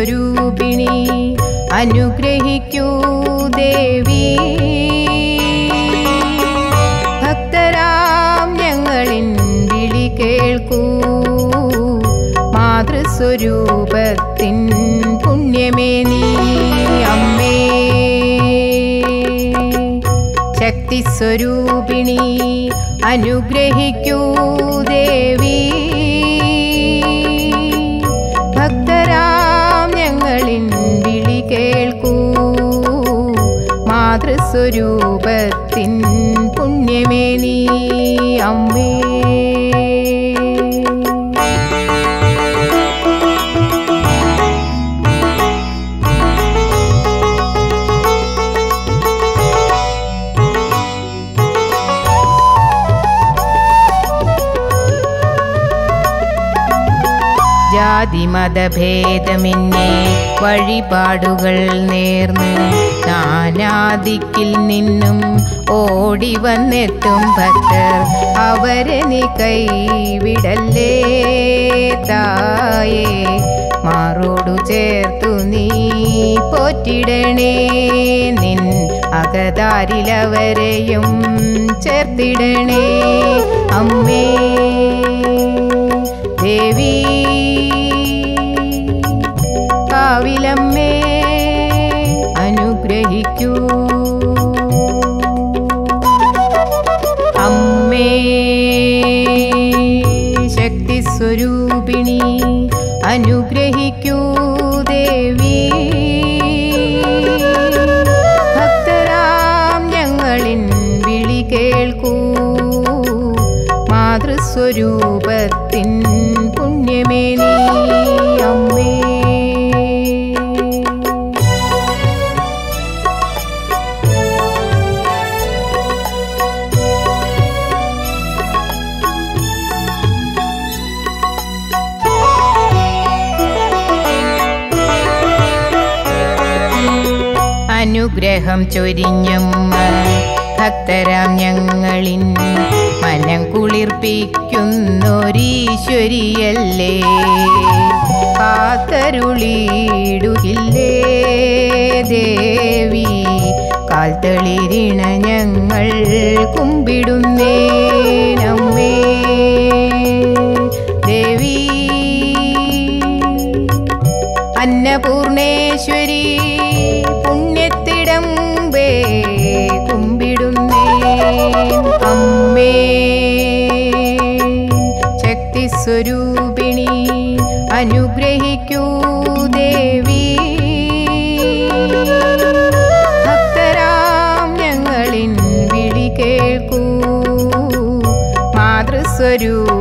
ശക്തിസ്വരൂപിണി അനുഗ്രഹിക്കൂ ദേവി ഭക്തരാം ഞങ്ങളിൻ വിളി കേൾക്കൂ മാതൃസ്വരൂപത്തിൻ പുണ്യമേ നീ അമ്മേ ശക്തിസ്വരൂപിണി അനുഗ്രഹിക്കൂ ദേവി ഭക്തരാം ഞങ്ങളിൻ വിളി കേൾക്കൂ മാതൃസ്വരൂപത്തിൻ പുണ്യമേ നീ അമ്മേ ജാതിമതഭേദമെന്നെ വഴിപാടുകൾ നേർന്ന് നാനാദിക്കിൽ നിന്നും ഓടി വന്നെത്തും ഭക്തർ അവരെ നീ കൈവിടല്ലേ തായേ മാറോടു ചേർത്തു നീ പോറ്റിടണേ നിൻ അകതാരിലവരെയും ചേർത്തിടണേ അമ്മേ ദേവി കാവിലമ്മേ അനുഗ്രഹിക്കൂ അമ്മേ ശക്തിസ്വരൂപിണി അനുഗ്രഹിക്കൂ ദേവി ഭക്തരാം ഞങ്ങളിൻ വിളി കേൾക്കൂ മാതൃസ്വരൂപത്തിൻ പുണ്യമേ നീ അമ്മേ അനുഗ്രഹം ചൊരിഞ്ഞമ്മ ഭക്തരാം ഞങ്ങളിൻ മനം കുളിർപ്പിക്കുന്നൊരീശ്വരിയല്ലേ കാത്തരുളിയിടുകില്ലേ ദേവി കാൽത്തളിരിണ ഞങ്ങൾ കുമ്പിടുന്നേനമ്മേ ദേവി അന്നപൂർണേശ്വരി പുണ്യത്തിടമ്പേ കുമ്പിടുന്നേ അമ്മേ ശക്തിസ്വരൂപിണി അനുഗ്രഹിക്കൂ ദേവി ഭക്തരാം ഞങ്ങളിൻ വിളി കേൾക്കൂ മാതൃസ്വരൂ